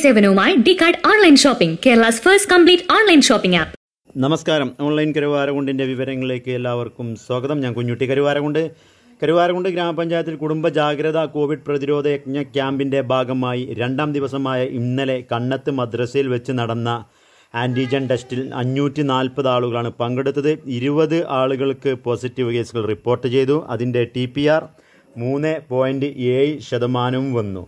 സേവനവുമായി ഡികാർഡ് online shopping Kerala's first complete online shopping app നമസ്കാരം online കരുവാരകുണ്ടിൻ്റെ വിവരങ്ങളിലേക്ക് എല്ലാവർക്കും സ്വാഗതം ഞാൻ കുഞ്ഞുട്ടി കരുവാരകുണ്ട് കരുവാരകുണ്ട് ഗ്രാമപഞ്ചായത്തിൽ കുടുംബ ജാഗ്രത കോവിഡ് പ്രതിരോധ യജ്ഞ ക്യാമ്പിൻ്റെ ഭാഗമായി രണ്ടാം ദിവസമായ ഇന്നലെ കണ്ണത്ത് മദ്രസയിൽ വെച്ച് നടന്ന ആൻറ്റിജൻ ടെസ്റ്റിൽ അഞ്ഞൂറ്റി നാൽപ്പത് ആളുകളാണ് പങ്കെടുത്തത് ഇരുപത് ആളുകൾക്ക് പോസിറ്റീവ് കേസുകൾ റിപ്പോർട്ട് ചെയ്തു അതിൻ്റെ ടി പി ആർ മൂന്ന് പോയിൻറ്റ് ഏഴ് ശതമാനവും വന്നു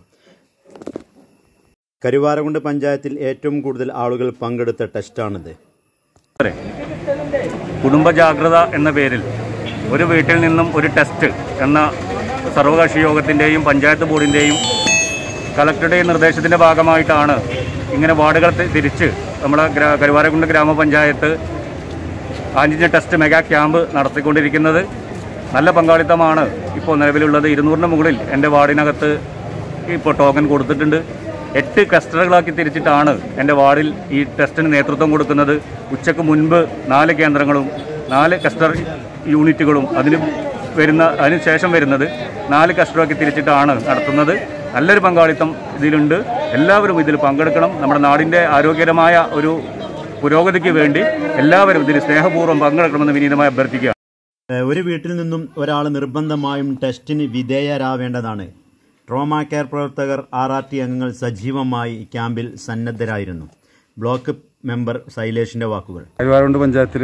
കരുവാരകുണ്ട് പഞ്ചായത്തിൽ ഏറ്റവും കൂടുതൽ ആളുകൾ പങ്കെടുത്ത ടെസ്റ്റാണിത് വരെ കുടുംബ ജാഗ്രത എന്ന പേരിൽ ഒരു വീട്ടിൽ നിന്നും ഒരു ടെസ്റ്റ് എന്ന സർവകക്ഷി യോഗത്തിൻ്റെയും പഞ്ചായത്ത് ബോർഡിൻ്റെയും കളക്ടറുടെയും നിർദ്ദേശത്തിൻ്റെ ഭാഗമായിട്ടാണ് ഇങ്ങനെ വാർഡുകൾ തി- തിരിച്ച് നമ്മുടെ ഗ്രാ കരുവാരക്കുണ്ട് ഗ്രാമപഞ്ചായത്ത് ആൻറ്റിജൻ ടെസ്റ്റ് മെഗാ ക്യാമ്പ് നടത്തിക്കൊണ്ടിരിക്കുന്നത് നല്ല പങ്കാളിത്തമാണ് ഇപ്പോൾ നിലവിലുള്ളത് ഇരുന്നൂറിന് മുകളിൽ എൻ്റെ വാർഡിനകത്ത് ഇപ്പോൾ ടോക്കൺ കൊടുത്തിട്ടുണ്ട് എട്ട് ക്ലസ്റ്ററുകളാക്കി തിരിച്ചിട്ടാണ് എൻ്റെ വാർഡിൽ ഈ ടെസ്റ്റിന് നേതൃത്വം കൊടുക്കുന്നത് ഉച്ചയ്ക്ക് മുൻപ് നാല് കേന്ദ്രങ്ങളും നാല് ക്ലസ്റ്റർ യൂണിറ്റുകളും അതിന് വരുന്ന അതിന് ശേഷം വരുന്നത് നാല് ക്ലസ്റ്ററാക്കി തിരിച്ചിട്ടാണ് നടത്തുന്നത് നല്ലൊരു പങ്കാളിത്തം ഇതിലുണ്ട് എല്ലാവരും ഇതിൽ പങ്കെടുക്കണം നമ്മുടെ നാടിൻ്റെ ആരോഗ്യകരമായ ഒരു പുരോഗതിക്ക് വേണ്ടി എല്ലാവരും ഇതിൽ സ്നേഹപൂർവ്വം പങ്കെടുക്കണമെന്ന് വിനീതമായി അഭ്യർത്ഥിക്കുക ഏഹ് ഒരു വീട്ടിൽ നിന്നും ഒരാൾ നിർബന്ധമായും ടെസ്റ്റിന് വിധേയരാവേണ്ടതാണ് ട്രോമ കെയർ പ്രവർത്തകർ ആർ ആർ ടി അംഗങ്ങൾ സജീവമായി ക്യാമ്പിൽ സന്നദ്ധരായിരുന്നു ബ്ലോക്ക് മെമ്പർ ശൈലേഷിന്റെ വാക്കുകൾ കരുവാരുണ്ട് പഞ്ചായത്തിൽ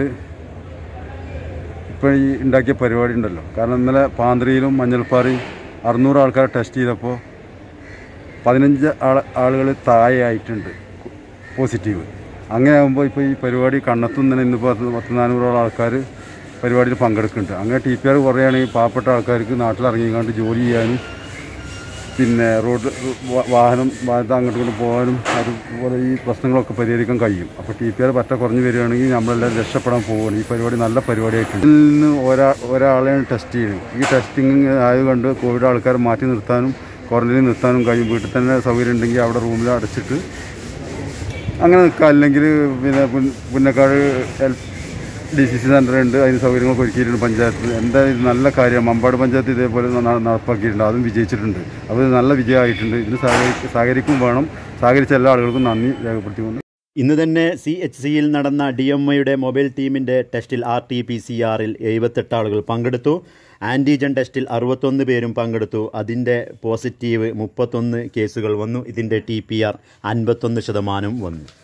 ഇപ്പോൾ ഈ ഉണ്ടാക്കിയ പരിപാടി ഉണ്ടല്ലോ കാരണം ഇന്നലെ പാന്ത്രിയിലും മഞ്ഞൾപ്പാറയും അറുന്നൂറ് ആൾക്കാരെ ടെസ്റ്റ് ചെയ്തപ്പോൾ പതിനഞ്ച് ആൾ ആളുകൾ താഴെയായിട്ടുണ്ട് പോസിറ്റീവ് അങ്ങനെ ആകുമ്പോൾ ഇപ്പോൾ ഈ പരിപാടി കണ്ണത്തും തന്നെ ഇന്ന് പത്ത് പത്ത് നാനൂറോളം ആൾക്കാർ പരിപാടിയിൽ പങ്കെടുക്കുന്നുണ്ട് അങ്ങനെ ടി പി ആർ കുറയുകയാണെങ്കിൽ പാവപ്പെട്ട ആൾക്കാർക്ക് നാട്ടിലിറങ്ങിക്കാണ്ട് ജോലി ചെയ്യാനും പിന്നെ റോഡ് വ- വാഹനം വാഹനത്തെ അങ്ങോട്ടും ഇങ്ങോട്ടും പോകാനും അതുപോലെ ഈ പ്രശ്നങ്ങളൊക്കെ പരിഹരിക്കാൻ കഴിയും അപ്പോൾ ടി പി ആർ പറ്റ കുറഞ്ഞ് വരികയാണെങ്കിൽ നമ്മളെല്ലാവരും രക്ഷപ്പെടാൻ പോവുകയാണ് ഈ പരിപാടി നല്ല പരിപാടിയായിട്ടുണ്ട് ഇതിൽ നിന്ന് ഒരാ ഒരാളെയാണ് ടെസ്റ്റ് ചെയ്യുന്നത് ഈ ടെസ്റ്റിംഗ് ആയതുകൊണ്ട് കോവിഡ് ആൾക്കാരെ മാറ്റി നിർത്താനും ക്വാറന്റൈനിൽ നിർത്താനും കഴിയും വീട്ടിൽ തന്നെ സൗകര്യം ഉണ്ടെങ്കിൽ അവിടെ റൂമിൽ അടച്ചിട്ട് അങ്ങനെ നിൽക്കാം അല്ലെങ്കിൽ പിന്നെ പുൻ- Punnakkad L D C C centre ഉണ്ട് അതിന് സൗകര്യങ്ങളൊക്കെ ഒരുക്കിയിട്ടുണ്ട് പഞ്ചായത്തിൽ എന്തായാലും ഇത് നല്ല കാര്യമാണ് മമ്പാട് പഞ്ചായത്ത് ഇതേപോലെ ന- നടപ്പാക്കിയിട്ടുണ്ട് അതും വിജയിച്ചിട്ടുണ്ട് അപ്പോൾ ഇത് നല്ല വിജയമായിട്ടുണ്ട് ഇതിന് സഹകരി സഹകരിക്കും വേണം സഹകരിച്ച എല്ലാ ആളുകൾക്കും നന്ദി രേഖപ്പെടുത്തിക്കൊണ്ട് ഇന്ന് തന്നെ സി എച്ച് സിയിൽ നടന്ന ഡി എം ഐയുടെ മൊബൈൽ ടീമിന്റെ ടെസ്റ്റിൽ ആർ ടി പി സി ആറിൽ എഴുപത്തെട്ട് ആളുകൾ പങ്കെടുത്തു ആൻറ്റിജൻ ടെസ്റ്റിൽ അറുപത്തൊന്ന് പേരും പങ്കെടുത്തു അതിൻ്റെ പോസിറ്റീവ് മുപ്പത്തൊന്ന് കേസുകൾ വന്നു ഇതിൻ്റെ ടി പി ആർ അൻപത്തൊന്ന് ശതമാനം വന്നു